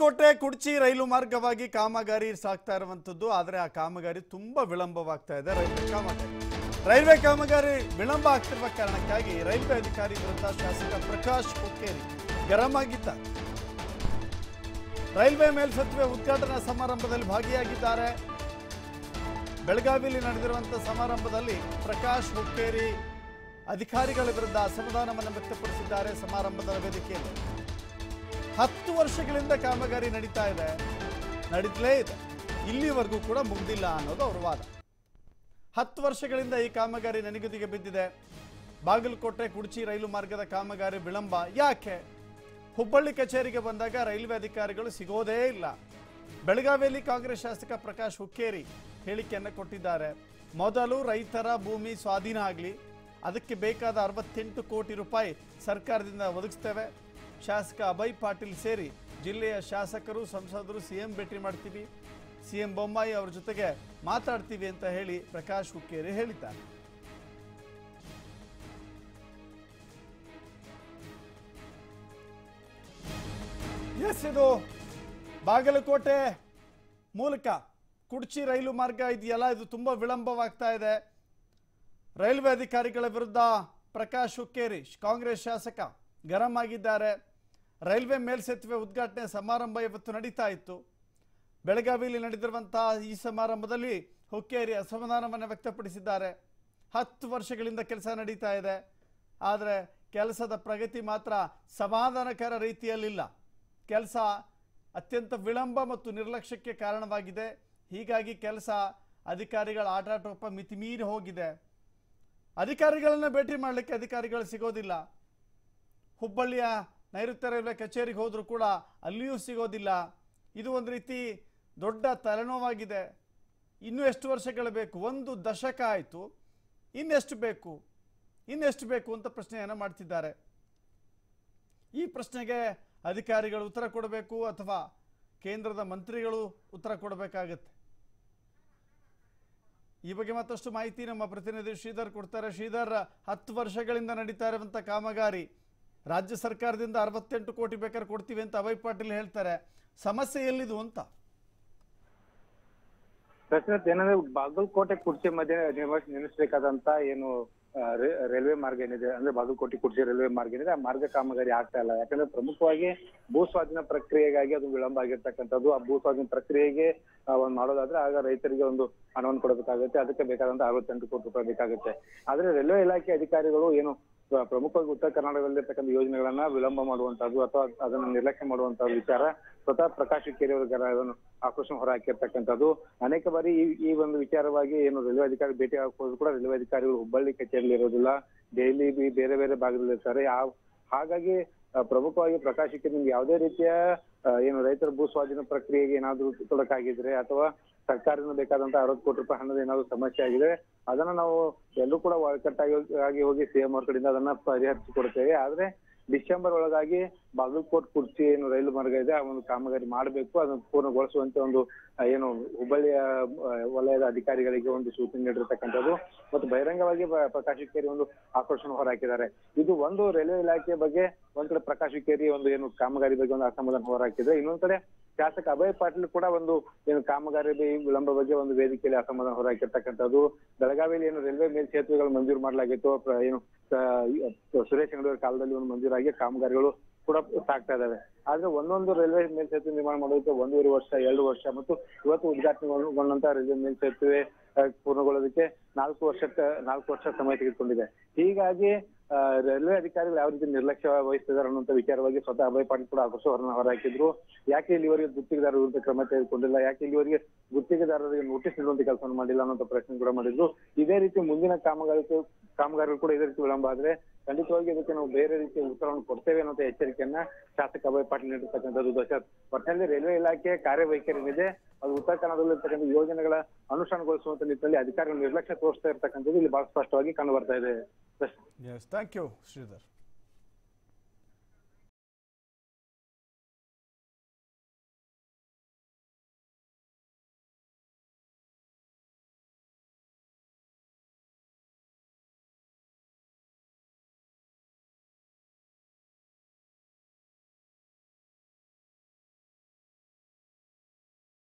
ಬಾಗಲಕೋಟೆ ಕುಡ್ಚಿ ರೈಲು ಮಾರ್ಗವಾಗಿ ಕಾಮಗಾರಿ ಸಾಗ್ತಾ ಇರುವಂಥದ್ದು ಆದರೆ ಆ ಕಾಮಗಾರಿ ತುಂಬ ವಿಳಂಬವಾಗ್ತಾ ಇದೆ ರೈಲ್ವೆ ಕಾಮಗಾರಿ ರೈಲ್ವೆ ಕಾಮಗಾರಿ ವಿಳಂಬ ಆಗ್ತಿರುವ ಕಾರಣಕ್ಕಾಗಿ ರೈಲ್ವೆ ಅಧಿಕಾರಿ ವಿರುದ್ಧ ಶಾಸಕ ಪ್ರಕಾಶ್ ಹುಕ್ಕೇರಿ ಗರಂ ಆಗಿದ್ದಾರೆ ರೈಲ್ವೆ ಮೇಲ್ಸೇತುವೆ ಉದ್ಘಾಟನಾ ಸಮಾರಂಭದಲ್ಲಿ ಭಾಗಿಯಾಗಿದ್ದಾರೆ ಬೆಳಗಾವಿಯಲ್ಲಿ ನಡೆದಿರುವಂತಹ ಸಮಾರಂಭದಲ್ಲಿ ಪ್ರಕಾಶ್ ಹುಕ್ಕೇರಿ ಅಧಿಕಾರಿಗಳ ವಿರುದ್ಧ ಅಸಮಾಧಾನವನ್ನು ವ್ಯಕ್ತಪಡಿಸಿದ್ದಾರೆ ಸಮಾರಂಭದ ವೇದಿಕೆಯಲ್ಲಿ ಹತ್ತು ವರ್ಷಗಳಿಂದ ಕಾಮಗಾರಿ ನಡೀತಾ ಇದೆ ನಡೀತಲೇ ಇದೆ ಇಲ್ಲಿವರೆಗೂ ಕೂಡ ಮುಗ್ದಿಲ್ಲ ಅನ್ನೋದು ಅವರ ವಾದ ಹತ್ತು ವರ್ಷಗಳಿಂದ ಈ ಕಾಮಗಾರಿ ನೆನೆಗುದಿಗೆ ಬಿದ್ದಿದೆ ಬಾಗಲಕೋಟೆ ಕುಡ್ಚಿ ರೈಲು ಮಾರ್ಗದ ಕಾಮಗಾರಿ ವಿಳಂಬ ಯಾಕೆ ಹುಬ್ಬಳ್ಳಿ ಕಚೇರಿಗೆ ಬಂದಾಗ ರೈಲ್ವೆ ಅಧಿಕಾರಿಗಳು ಸಿಗೋದೇ ಇಲ್ಲ ಬೆಳಗಾವಿಯಲ್ಲಿ ಕಾಂಗ್ರೆಸ್ ಶಾಸಕ ಪ್ರಕಾಶ್ ಹುಕ್ಕೇರಿ ಹೇಳಿಕೆಯನ್ನು ಕೊಟ್ಟಿದ್ದಾರೆ ಮೊದಲು ರೈತರ ಭೂಮಿ ಸ್ವಾಧೀನ ಆಗಲಿ ಅದಕ್ಕೆ ಬೇಕಾದ ಅರವತ್ತೆಂಟು ಕೋಟಿ ರೂಪಾಯಿ ಸರ್ಕಾರದಿಂದ ಒದಗಿಸ್ತೇವೆ ಶಾಸಕ ಅಭಯ್ ಪಾಟೀಲ್ ಸೇರಿ ಜಿಲ್ಲೆಯ ಶಾಸಕರು ಸಂಸದರು ಸಿಎಂ ಭೇಟಿ ಮಾಡ್ತೀವಿ ಸಿಎಂ ಬೊಮ್ಮಾಯಿ ಅವ್ರ ಜೊತೆಗೆ ಮಾತಾಡ್ತೀವಿ ಅಂತ ಹೇಳಿ ಪ್ರಕಾಶ್ ಹುಕ್ಕೇರಿ ಹೇಳಿದ್ದಾರೆ ಎಸ್ ಇದು ಬಾಗಲಕೋಟೆ ಮೂಲಕ ಕುಡ್ಚಿ ರೈಲು ಮಾರ್ಗ ಇದೆಯಲ್ಲ ಇದು ತುಂಬ ವಿಳಂಬವಾಗ್ತಾ ಇದೆ ರೈಲ್ವೆ ಅಧಿಕಾರಿಗಳ ವಿರುದ್ಧ ಪ್ರಕಾಶ್ ಹುಕ್ಕೇರಿ ಕಾಂಗ್ರೆಸ್ ಶಾಸಕ ಗರಂ ಆಗಿದ್ದಾರೆ ರೈಲ್ವೆ ಮೇಲ್ಸೇತುವೆ ಉದ್ಘಾಟನೆ ಸಮಾರಂಭ ಇವತ್ತು ನಡೀತಾ ಇತ್ತು ಬೆಳಗಾವಿಯಲ್ಲಿ ನಡೆದಿರುವಂತಹ ಈ ಸಮಾರಂಭದಲ್ಲಿ ಹುಕ್ಕೇರಿ ಅಸಮಾಧಾನವನ್ನು ವ್ಯಕ್ತಪಡಿಸಿದ್ದಾರೆ ಹತ್ತು ವರ್ಷಗಳಿಂದ ಕೆಲಸ ನಡೀತಾ ಇದೆ ಆದರೆ ಕೆಲಸದ ಪ್ರಗತಿ ಮಾತ್ರ ಸಮಾಧಾನಕರ ರೀತಿಯಲ್ಲಿಲ್ಲ ಕೆಲಸ ಅತ್ಯಂತ ವಿಳಂಬ ಮತ್ತು ನಿರ್ಲಕ್ಷ್ಯಕ್ಕೆ ಕಾರಣವಾಗಿದೆ ಹೀಗಾಗಿ ಕೆಲಸ ಅಧಿಕಾರಿಗಳ ಆಟಾಟೋಪ ಮಿತಿಮೀರಿ ಹೋಗಿದೆ ಅಧಿಕಾರಿಗಳನ್ನ ಭೇಟಿ ಮಾಡಲಿಕ್ಕೆ ಅಧಿಕಾರಿಗಳು ಸಿಗೋದಿಲ್ಲ ಹುಬ್ಬಳ್ಳಿಯ ನೈಋತ್ಯ ರೈಲ್ವೆ ಕಚೇರಿಗೆ ಹೋದರೂ ಕೂಡ ಅಲ್ಲಿಯೂ ಸಿಗೋದಿಲ್ಲ ಇದು ಒಂದು ರೀತಿ ದೊಡ್ಡ ತಲೆನೋವಾಗಿದೆ ಇನ್ನೂ ಎಷ್ಟು ವರ್ಷಗಳು ಬೇಕು ಒಂದು ದಶಕ ಆಯಿತು ಇನ್ನೆಷ್ಟು ಬೇಕು ಇನ್ನೆಷ್ಟು ಬೇಕು ಅಂತ ಪ್ರಶ್ನೆಯನ್ನು ಮಾಡ್ತಿದ್ದಾರೆ ಈ ಪ್ರಶ್ನೆಗೆ ಅಧಿಕಾರಿಗಳು ಉತ್ತರ ಕೊಡಬೇಕು ಅಥವಾ ಕೇಂದ್ರದ ಮಂತ್ರಿಗಳು ಉತ್ತರ ಕೊಡಬೇಕಾಗತ್ತೆ ಈ ಬಗ್ಗೆ ಮತ್ತಷ್ಟು ಮಾಹಿತಿ ನಮ್ಮ ಪ್ರತಿನಿಧಿ ಶ್ರೀಧರ್ ಕೊಡ್ತಾರೆ ಶ್ರೀಧರ್ ಹತ್ತು ವರ್ಷಗಳಿಂದ ನಡೀತಾ ಇರುವಂಥ ಕಾಮಗಾರಿ ರಾಜ್ಯ ಸರ್ಕಾರದಿಂದ ಅರವತ್ತೆಂಟು ಕೋಟಿ ಬೇಕಾದ್ರೆ ಕೊಡ್ತೀವಿ ಅಂತ ಅಭಯ್ ಪಾಟೀಲ್ ಹೇಳ್ತಾರೆ ಸಮಸ್ಯೆ ಎಲ್ಲಿದು ಅಂತ ದಶರಥ್ ಏನಂದ್ರೆ ಬಾಗಲಕೋಟೆ ಕುರ್ಚಿ ಮಧ್ಯೆ ನಿರ್ವಹಿಸ್ ನಿಲ್ಲಿಸಬೇಕಾದಂತ ಏನು ಆ, ರೇ- ರೈಲ್ವೆ ಮಾರ್ಗ ಏನಿದೆ ಅಂದ್ರೆ ಬಾಗಲಕೋಟೆ ಕುರ್ಚಿ ರೈಲ್ವೆ ಮಾರ್ಗ ಏನಿದೆ ಆ ಮಾರ್ಗ ಕಾಮಗಾರಿ ಆಗ್ತಾ ಇಲ್ಲ ಯಾಕಂದ್ರೆ ಪ್ರಮುಖವಾಗಿ ಭೂ ಸ್ವಾಧೀನ ಪ್ರಕ್ರಿಯೆಗಾಗಿ ಅದು ವಿಳಂಬ ಆಗಿರ್ತಕ್ಕಂಥದ್ದು ಆ ಭೂ ಸ್ವಾಧೀನ ಪ್ರಕ್ರಿಯೆಗೆ ಆ, ಒಂದ್ ಮಾಡೋದಾದ್ರೆ ಆಗ ರೈತರಿಗೆ ಒಂದು ಹಣವನ್ನು ಕೊಡಬೇಕಾಗುತ್ತೆ ಅದಕ್ಕೆ ಬೇಕಾದಂತ ಅರವತ್ತೆಂಟು ಕೋಟಿ ರೂಪಾಯಿ ಬೇಕಾಗುತ್ತೆ ಆದ್ರೆ ರೈಲ್ವೆ ಇಲಾಖೆ ಅಧಿಕಾರಿಗಳು ಏನು ಪ್ರ- ಪ್ರಮುಖವಾಗಿ ಉತ್ತರ ಕರ್ನಾಟಕದಲ್ಲಿರ್ತಕ್ಕಂಥ ಯೋಜನೆಗಳನ್ನ ವಿಳಂಬ ಮಾಡುವಂತದ್ದು ಅಥವಾ ಅದನ್ನ ನಿರ್ಲಕ್ಷ್ಯ ಮಾಡುವಂತ ವಿಚಾರ ಸ್ವತಃ ಪ್ರಕಾಶ್ ಹುಕ್ಕೇರಿ ಅವರ ಅದನ್ನು ಆಕ್ರೋಶ ಹೊರಹಾಕಿರ್ತಕ್ಕಂಥದ್ದು ಅನೇಕ ಬಾರಿ ಈ ಈ ಒಂದು ವಿಚಾರವಾಗಿ ಏನು ರೈಲ್ವೆ ಅಧಿಕಾರಿ ಭೇಟಿ ಹೋದ್ರು ಕೂಡ ರೈಲ್ವೆ ಅಧಿಕಾರಿಗಳು ಹುಬ್ಬಳ್ಳಿ ಕಚೇರಿಯಲ್ಲಿ ಇರೋದಿಲ್ಲ ದೆಹಲಿ ಬಿ- ಬೇರೆ ಬೇರೆ ಭಾಗದಲ್ಲಿ ಇರ್ತಾರೆ ಯಾವ ಹಾಗಾಗಿ ಆ, ಪ್ರಮುಖವಾಗಿ ಪ್ರಕಾಶ್ ಹುಕ್ಕೇರಿ ನಿಮ್ಗೆ ಯಾವುದೇ ರೀತಿಯ ಆ, ಏನು ರೈತರ ಭೂ ಸ್ವಾಧೀನ ಪ್ರಕ್ರಿಯೆಗೆ ಏನಾದ್ರು ತೊಡಕಾಗಿದ್ರೆ ಅಥವಾ ಸರ್ಕಾರದಿಂದ ಬೇಕಾದಂತ ಅರವತ್ತು ಕೋಟಿ ರೂಪಾಯಿ ಹಣದ ಏನಾದ್ರು ಸಮಸ್ಯೆ ಆಗಿದೆ ಅದನ್ನ ನಾವು ಎಲ್ಲರೂ ಕೂಡ ಒಳಕಟ್ಟಾಗಿ ಆಗಿ ಹೋಗಿ ಸಿಎಂ ಅವ್ರ ಕಡೆಯಿಂದ ಅದನ್ನ ಪರಿಹರಿಸಿಕೊಡ್ತೇವೆ ಆದ್ರೆ ಡಿಸೆಂಬರ್ ಒಳಗಾಗಿ ಬಾಗಲಕೋಟ್ ಕುರ್ಚಿ ಏನು ರೈಲು ಮಾರ್ಗ ಇದೆ ಆ ಒಂದು ಕಾಮಗಾರಿ ಮಾಡಬೇಕು ಅದನ್ನು ಪೂರ್ಣಗೊಳಿಸುವಂತೆ ಒಂದು ಆ, ಏನು ಹುಬ್ಬಳ್ಳಿಯ ಆ, ವಲಯದ ಅಧಿಕಾರಿಗಳಿಗೆ ಒಂದು ಸೂಚನೆ ನೀಡಿರ್ತಕ್ಕಂಥದ್ದು ಮತ್ತು ಬಹಿರಂಗವಾಗಿ ಪ್ರ- ಪ್ರಕಾಶ್ ಹುಕ್ಕೇರಿ ಒಂದು ಆಕ್ರೋಶ ಹೊರಹಾಕಿದ್ದಾರೆ ಇದು ಒಂದು ರೈಲ್ವೆ ಇಲಾಖೆ ಬಗ್ಗೆ ಒಂದ್ ಕಡೆ ಪ್ರಕಾಶ್ ಹುಕ್ಕೇರಿ ಒಂದು ಏನು ಕಾಮಗಾರಿ ಬಗ್ಗೆ ಒಂದು ಅಸಮಾಧಾನ ಹೊರಹಾಕಿದ್ರೆ ಇನ್ನೊಂದ್ ಕಡೆ ಶಾಸಕ ಅಭಯ್ ಪಾಟೀಲ್ ಕೂಡ ಒಂದು ಏನು ಕಾಮಗಾರಿ ಬಿ- ವಿಳಂಬ ಬಗ್ಗೆ ಒಂದು ವೇದಿಕೆಯಲ್ಲಿ ಅಸಮಾಧಾನ ಹೊರಹಾಕಿರ್ತಕ್ಕಂಥದ್ದು ಬೆಳಗಾವಿಯಲ್ಲಿ ಏನು ರೈಲ್ವೆ ಮೇಲ್ಸೇತುವೆಗಳು ಮಂಜೂರು ಮಾಡಲಾಗಿತ್ತು ಪ್ರ- ಏನು ಆ, ಸುರೇಶ್ ಅಂಗಡಿ ಕಾಲದಲ್ಲಿ ಒಂದು ಮಂಜೂರಾಗಿ ಕಾಮಗಾರಿಗಳು ಕೂಡ ಸಾಗ್ತಾ ಇದಾವೆ ಆದ್ರೆ ಒಂದೊಂದು ರೈಲ್ವೆ ಮೇಲ್ಸೇತುವೆ ನಿರ್ಮಾಣ ಮಾಡೋದಕ್ಕೆ ಒಂದೂವರೆ ವರ್ಷ ಎರಡು ವರ್ಷ ಮತ್ತು ಇವತ್ತು ಉದ್ಘಾಟನೆಗೊಂಡಂತ ರೈಲ್ವೆ ಮೇಲ್ಸೇತುವೆ ಆ, ಪೂರ್ಣಗೊಳ್ಳೋದಕ್ಕೆ ನಾಲ್ಕು ವರ್ಷ ನಾಲ್ಕು ವರ್ಷ ಸಮಯ ತೆಗೆದುಕೊಂಡಿದೆ ಹೀಗಾಗಿ ಆ, ರೈಲ್ವೆ ಅಧಿಕಾರಿಗಳು ಯಾವ ರೀತಿ ನಿರ್ಲಕ್ಷ್ಯ ವಹಿಸ್ತಿದ್ದಾರೆ ಅನ್ನುವಂತ ವಿಚಾರವಾಗಿ ಸ್ವತಃ ಅಭಯ್ ಪಾಟೀಲ್ ಕೂಡ ಆಕ್ರೋಶ ಹೊರ ಹೊರಹಾಕಿದ್ರು ಯಾಕೆ ಇಲ್ಲಿವರೆಗೆ ಗುತ್ತಿಗೆದಾರರ ವಿರುದ್ಧ ಕ್ರಮ ತೆಗೆದುಕೊಂಡಿಲ್ಲ ಯಾಕೆ ಇಲ್ಲಿವರೆಗೆ ಗುತ್ತಿಗೆದಾರರಿಗೆ ನೋಟಿಸ್ ನೀಡುವಂತ ಕೆಲಸವನ್ನು ಮಾಡಿಲ್ಲ ಅನ್ನೋ ಪ್ರಶ್ನೆ ಕೂಡ ಮಾಡಿದ್ರು ಇದೇ ರೀತಿ ಮುಂದಿನ ಕಾಮಗಾರಿ ಕಾಮಗಾರಿಗಳು ಕೂಡ ಇದೇ ರೀತಿ ವಿಳಂಬ ಆದ್ರೆ ಖಂಡಿತವಾಗಿ ಇದಕ್ಕೆ ನಾವು ಬೇರೆ ರೀತಿಯ ಉತ್ತರವನ್ನು ಕೊಡ್ತೇವೆ ಅನ್ನೋ ಎಚ್ಚರಿಕೆಯನ್ನ ಶಾಸಕ ಅಭಯ್ ಪಾಟೀಲ್ ನೀಡಿರ್ತಕ್ಕಂಥದ್ದು ದಶರಥ್ ಒಟ್ಟಿನಲ್ಲಿ ರೈಲ್ವೆ ಇಲಾಖೆ ಕಾರ್ಯವೈಖರಿ ಏನಿದೆ ಅದು ಉತ್ತರ ಕನ್ನಡದಲ್ಲಿರ್ತಕ್ಕಂಥ ಯೋಜನೆಗಳ ಅನುಷ್ಠಾನಗೊಳಿಸುವಂತ ನಿಟ್ಟಿನಲ್ಲಿ ಅಧಿಕಾರಿಗಳು ನಿರ್ಲಕ್ಷ್ಯ ತೋರಿಸ್ತಾ ಇರ್ತಕ್ಕಂಥದ್ದು ಇಲ್ಲಿ ಬಹಳ ಸ್ಪಷ್ಟವಾಗಿ ಕಂಡು ಬರ್ತಾ ಇದೆ Dasharath S thank you Sridhar